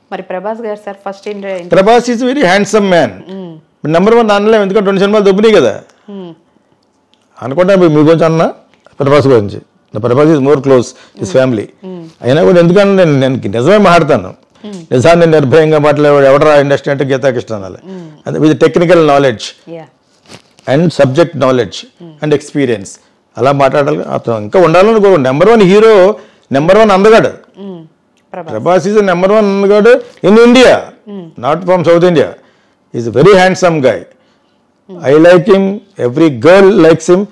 మరి ప్రభాస్ గారు sir first Prabhas is very handsome man number one అనలేము ఎందుకంటే రెండు సినిమాలు దొబ్బినాయి కదా అనుకుంటా మీ మీ గురించి అన్న ప్రభాస్ గురించి Prabhas is more close his family అయినా కూడా ఎందుకంటే నేను నేను నిజమే మాట్లాడతాను నిజాన్ని నిర్భయంగా మాట్లాడే ఎవడరా ఇండస్ట్రీ అంటే గీతాకృష్ణ అనాలి అంటే with technical knowledge yeah and subject knowledge and experience అలా మాట్లాడాలి అతను ఇంకా ఉండాలని కోరు number one hero number one అందగాడు Prabhas Prabhas is number one అందగాడు in India not from south India is very handsome guy I like him every girl likes him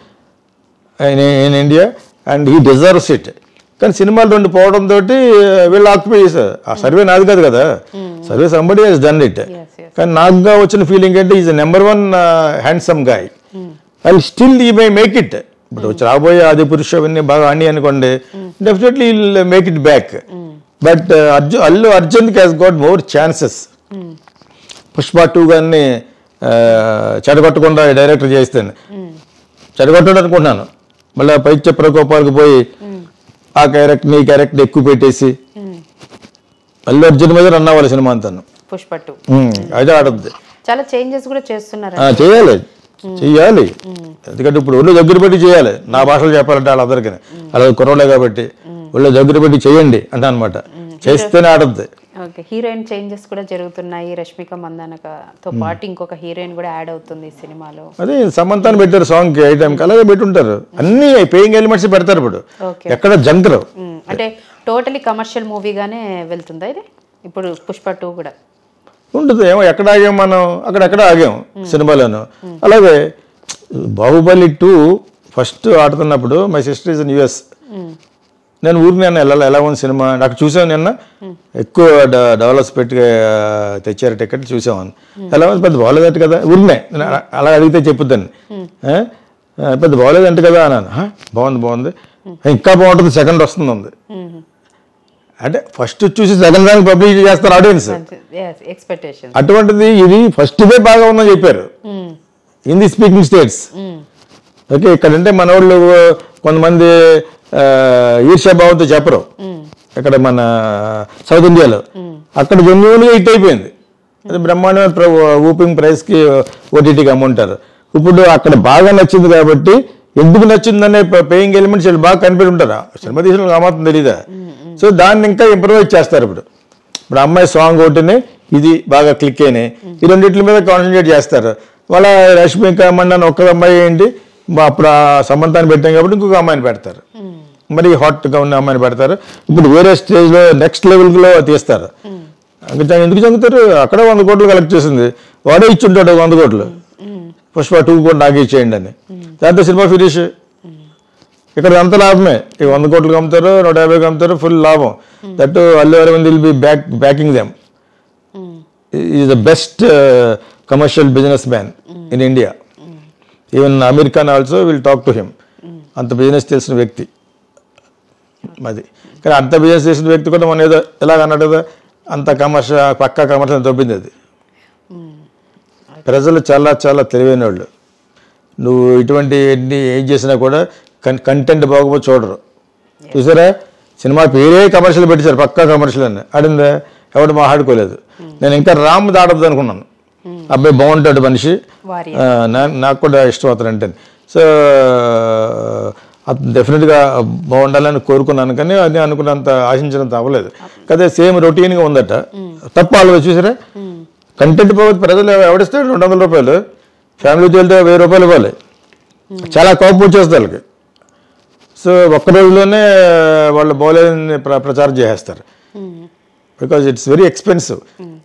in India and he deserves it కానీ సినిమాలు రెండు పోవడంతో వీళ్ళు occupy చేశారు ఆ survey నాది కాదు కదా survey somebody he's done it Yes, yes. కానీ నాకుగా వచ్చిన ఫీలింగ్ అంటే is number one handsome guy and still he my make it ఇప్పుడు వచ్చి రాబోయే ఆది పురుష అవన్నీ బాగా ఆడి అనుకోండి definitely make it back but Arjun Allu Arjun has got more chances Pushpa two గారిని చెడగొట్టకుండా డైరెక్టర్ చేస్తాను చెడగొట్టడం అనుకుంటున్నాను మళ్ళీ పైత్య ప్రకోపాలకు పోయి ఆ క్యారెక్టర్ నీ క్యారెక్టర్ ఎక్కువ పెట్టేసి అల్లు అర్జున్ మీద రన్ అవ్వాలి సినిమా అంతాను పుష్ప టూ ఉమ్, అదే ఆడద్ది చాలా చేంజెస్ కూడా చేస్తున్నారు ఆ, చేయాలి చెయ్యాలి ఎందుకంటే ఇప్పుడు ఒళ్ళు దగ్గర పెట్టి చేయాలి నా భాషలో చెప్పాలంటే వాళ్ళందరికీ అలా కుర్రలే కాబట్టి ఒళ్ళు దగ్గర పెట్టి చేయండి అంట అనమాట చేస్తేనే ఆడద్ది ఓకే హీరోయిన్ చేంజెస్ కూడా జరుగుతున్నాయి రష్మిక మందానకతో పాటు ఇంకొక హీరోయిన్ కూడా యాడ్ అవుతుంది ఈ సినిమాలో అదే సమంతాన్ని పెట్టారు సాంగ్కి ఏ టైంకి అలాగే పెట్టుంటారు అన్ని పేయింగ్ ఎలిమెంట్స్ పెడతారు ఇప్పుడు Okay. ఎక్కడ జంకరు మ్మ్. అంటే టోటలీ కమర్షియల్ మూవీగానే వెళ్తుందా ఇది ఇప్పుడు పుష్ప టూ కూడా ఉంటుంది ఏమో ఎక్కడ ఆగాం మనం అక్కడెక్కడ ఆగాం సినిమాలోను అలాగే బాహుబలి టూ ఫస్ట్ ఆడుతున్నప్పుడు my sister is in US నేను ఊరికి నేను వెళ్ళాలి ఎలా ఉంది సినిమా నాకు చూసాను నిన్న ఎక్కువ డెవలప్స్ పెట్టి ఆ, తెచ్చారు టికెట్ చూసామని ఎలా ఉంది పెద్ద బాగోలేదంట కదా ఊరినే నేను అలా- అలా అడిగితే చెప్పుద్దని ఆ? ఆ, పెద్ద బాగోలేదంట కదా అన్నాను "హా, బాగుంది బాగుంది ఇంకా బాగుంటుంది సెకండ్ వస్తుంది ఉంది అంటే ఫస్ట్ చూసి సెకండ్ దానికి పబ్లిక్ చేస్తారు ఆడియన్స్ ఎక్స్పెక్టేషన్ అటువంటిది ఇది ఫస్ట్ డే బాగా ఉందని చెప్పారు హిందీ స్పీకింగ్ స్టేట్స్ ఓకే ఇక్కడంటే మన వాళ్ళు కొంతమంది ఆ, ఈర్ష్యాభావంతో చెప్పరు ఇక్కడ మన సౌత్ ఇండియాలో అక్కడ జెన్యున్గా హిట్ అయిపోయింది అది బ్రహ్మాండమైన ప్ర- ఊపింగ్ ప్రైస్కి ఓటీటీకి అమ్ముంటారు ఇప్పుడు అక్కడ బాగా నచ్చింది కాబట్టి ఎందుకు నచ్చిందనే పేయింగ్ ఎలిమెంట్స్ వీళ్ళు బాగా కనిపెట్టి ఉంటారు సినిమా తీసిన వాళ్ళకి ఆ మాత్రం తెలీదా సో దాన్ని ఇంకా ఇంప్రూవైజ్ చేస్తారు ఇప్పుడు ఇప్పుడు అమ్మాయి సాంగ్ ఒకటిని ఇది బాగా క్లిక్ అయినాయి ఈ రెండింటి మీద కాన్సన్ట్రేట్ చేస్తారు వాళ్ళ రష్మిక మండన్ ఒక్క అమ్మాయి ఏంటి మా అప్పుడు ఆ సమంతాన్ని పెట్టాం కాబట్టి ఇంకొక అమ్మాయిని పెడతారు మరి హాట్గా ఉన్న అమ్మాయిని పెడతారు ఇప్పుడు వేరే స్టేజ్లో నెక్స్ట్ లెవెల్లో తీస్తారు ఇంకా ఎందుకు చంగుతారు అక్కడ వంద కోట్లు కలెక్ట్ చేసింది వాడే ఇచ్చుంటాడు వంద కోట్లు పుష్ప టూ కూడా నాకు ఇచ్చేయండి అని దాంతో సినిమా ఫినిష్ ఇక్కడ అంత లాభమే ఈ వంద కోట్లకు అమ్ముతారు నూట యాభైకి అమ్ముతారు ఫుల్ లాభం that Allu Aravind will be back backing them is the best commercial business man in India even Aamir Khan also will talk to him అంత బిజినెస్ తెలిసిన వ్యక్తి అది కానీ అంత బిజినెస్ చేసిన వ్యక్తి కూడా మనం ఏదో ఎలాగ అన్నాడు కదా అంత కమర్షియల్ పక్కా కమర్షియల్ దొబ్బింది అది ప్రజలు చాలా చాలా తెలివైన వాళ్ళు నువ్వు ఇటువంటి ఎన్ని ఏం చేసినా కూడా కన్ కంటెంట్ బాగోపో చూడరు చూసారా సినిమా పేరే కమర్షియల్ పెట్టారు పక్కా కమర్షియల్ అని ఆడిందా ఎవడు మాట్లాడుకోలేదు నేను ఇంకా రామ్ దాడద్దు అనుకున్నాను అబ్బాయి బాగుంటాడు మనిషి వారి ఆ, నా- నాకు కూడా ఇష్టం అతను అంటే సో అతను డెఫినెట్గా బాగుండాలని కోరుకున్నాను కానీ అది అనుకున్నంత ఆశించినంత అవ్వలేదు కదా సేమ్ రొటీన్గా ఉందట తప్ప వాళ్ళు చూసారా కంటెంట్ పోతే ప్రజలు ఎవడిస్తే రెండు వందల రూపాయలు ఫ్యామిలీతో వెళ్తే వెయ్యి రూపాయలు ఇవ్వాలి చాలా కోపం వచ్చేస్తుంది వాళ్ళకి సో ఒక్క రోజులోనే వాళ్ళు బాగోలేదని ప్ర ప్రచారం చేసేస్తారు బికాజ్ ఇట్స్ వెరీ ఎక్స్పెన్సివ్